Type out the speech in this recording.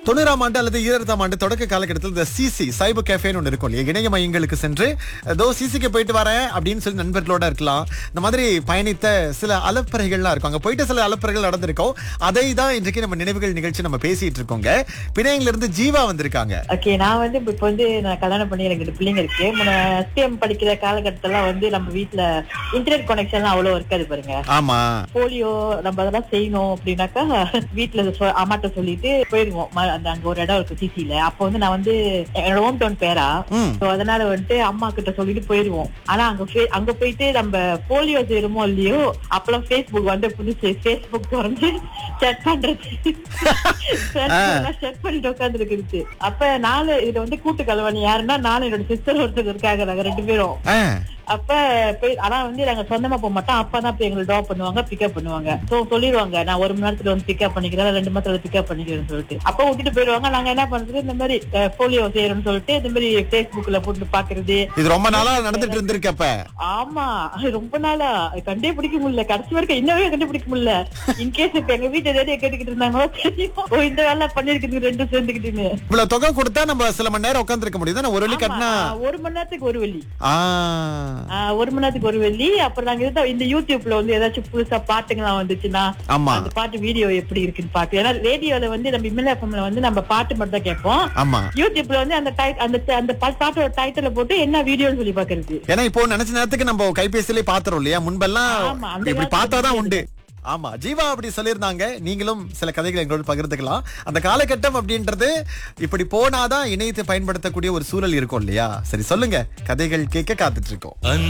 தொண்ணூறாம் ஆண்டு அல்லது ஈரத்தாம் ஆண்டு தொடக்க காலகட்டத்தில் இந்த சிசி சைபர் கேஃபேன்னு ஒன்று இருக்கும் இல்லையா இணைய மையங்களுக்கு சென்று ஏதோ சிசிக்கு போயிட்டு வரேன் அப்படின்னு சொல்லி நண்பர்களோட இருக்கலாம் இந்த மாதிரி பயணித்த சில அலப்பறைகள்லாம் இருக்கும் அங்க போயிட்டு சில அலப்பறைகள் நடந்திருக்கும் அதை தான் இன்றைக்கு நம்ம நினைவுகள் நிகழ்ச்சி நம்ம பேசிட்டு இருக்கோங்க பிணையங்கள்ல இருந்து ஜீவா வந்திருக்காங்க ஓகே நான் வந்து இப்ப வந்து நான் கல்யாணம் பண்ணி எனக்கு ரெண்டு பிள்ளைங்க இருக்கு முன்ன எஸ்டிஎம் படிக்கிற காலகட்டத்துல வந்து நம்ம வீட்ல இன்டர்நெட் கனெக்ஷன்லாம் அவ்வளவு இருக்காது பாருங்க ஆமா போலியோ நம்ம அதெல்லாம் செய்யணும் அப்படின்னாக்கா வீட்டுல சொ- அம்மாட்ட சொல்லிட்டு போயிருவோம் ம- அந்த அங்க ஒரு இடம் இருக்கு சிசில அப்ப வந்து நான் வந்து என்னோட ஹோம் டவுன் பேரா ம். So அதனால வந்துட்டு அம்மா கிட்ட சொல்லிட்டு போயிருவோம் ஆனா அங்க ஃபே- அங்க போயிட்டு நம்ம போலியோ செய்யறோமோ இல்லையோ அப்பெல்லாம் ஃபேஸ்புக் வந்து புதுசு ஃபேஸ்புக் திறந்து செக் பண்றது செக் பண்ணிட்டு உட்கார்ந்து இருக்குது அப்ப நாலு இது வந்து கூட்டு கலவாணி யாருன்னா நானும் என்னோட சிஸ்டர் ஒருத்தர் இருக்காங்க நாங்க ரெண்டு பேரும் ஆ, அப்ப போய் ஆனா வந்து நாங்க சொந்தமா போக மாட்டோம் அப்பா தான் போய் எங்களை டிராப் பண்ணுவாங்க பிக்கப் பண்ணுவாங்க சோ சொல்லிடுவாங்க நான் ஒரு மணி நேரத்துல வந்து பிக்கப் பண்ணிக்கிறேன் ரெண்டு மணி நேரத்துல பிக்கப் பண்ணிக்கிறேன்னு சொல்லிட்டு அப்ப விட்டுட்டு போயிடுவாங்க நாங்க என்ன பண்றது இந்த மாதிரி போலியோ செய்யறோம்னு சொல்லிட்டு இந்த மாதிரி Facebookல போட்டு பாக்குறது இது ரொம்ப நாளா நடந்துட்டு இருந்திருக்கு அப்ப ஆமா ரொம்ப நாளா கண்டே பிடிக்க முடியல கடைசி வரைக்கும் இன்னவே கண்டுபிடிக்க முடியல இன்கேஸ் இப்ப எங்க வீட்டு ஏதாவது கேட்டுக்கிட்டு இருந்தாங்களோ தெரியும் ஓ இந்த வேலை பண்ணிருக்குது ரெண்டும் சேர்ந்துக்கிட்டுன்னு இவ்வளவு தொகை கொடுத்தா நம்ம சில மணி நேரம் உட்காந்துருக்க முடியுது ஆனா ஒரு வழி கட்டினா ஆமா, ஒரு மணி நேரத்துக்கு ஒரு வெள்ளி ஆ ஆஹ் ஒரு மணி நேரத்துக்கு ஒரு வெள்ளி அப்புறம் நாங்க இருந்தா இந்த யூடியூப்ல வந்து ஏதாச்சும் புதுசா பாட்டுங்கலாம் வந்துச்சுன்னா ஆமா அந்த பாட்டு வீடியோ எப்படி இருக்குன்னு பாட்டு ஏன்னா ரேடியோல வந்து நம்ம இமெயில் எஃப்எம்ல வந்து நம்ம பாட்டு மட்டும் தான் கேட்போம் ஆமா யூடியூப்ல வந்து அந்த டை- அந்த அந்த பா- பாட்டோட டைட்டில போட்டு என்ன வீடியோன்னு சொல்லி பாக்குறது ஏன்னா இப்போ நினைச்ச நேரத்துக்கு நம்ம கைபேசியிலே பாத்துறோம் இல்லையா முன்பெல்லாம் ஆமா, அந்த இப்படி காலத்துல பார்த்தாதான் அப்படி உண்டு ஆமா ஜீவா அப்படி சொல்லியிருந்தாங்க நீங்களும் சில கதைகளை எங்களோட பகிர்ந்துக்கலாம் அந்த காலகட்டம் அப்படின்றது இப்படி போனாதான் இணையத்தை பயன்படுத்தக்கூடிய ஒரு சூழல் இருக்கும் இல்லையா சரி சொல்லுங்க கதைகள் கேட்க காத்துட்டு இருக்கோம்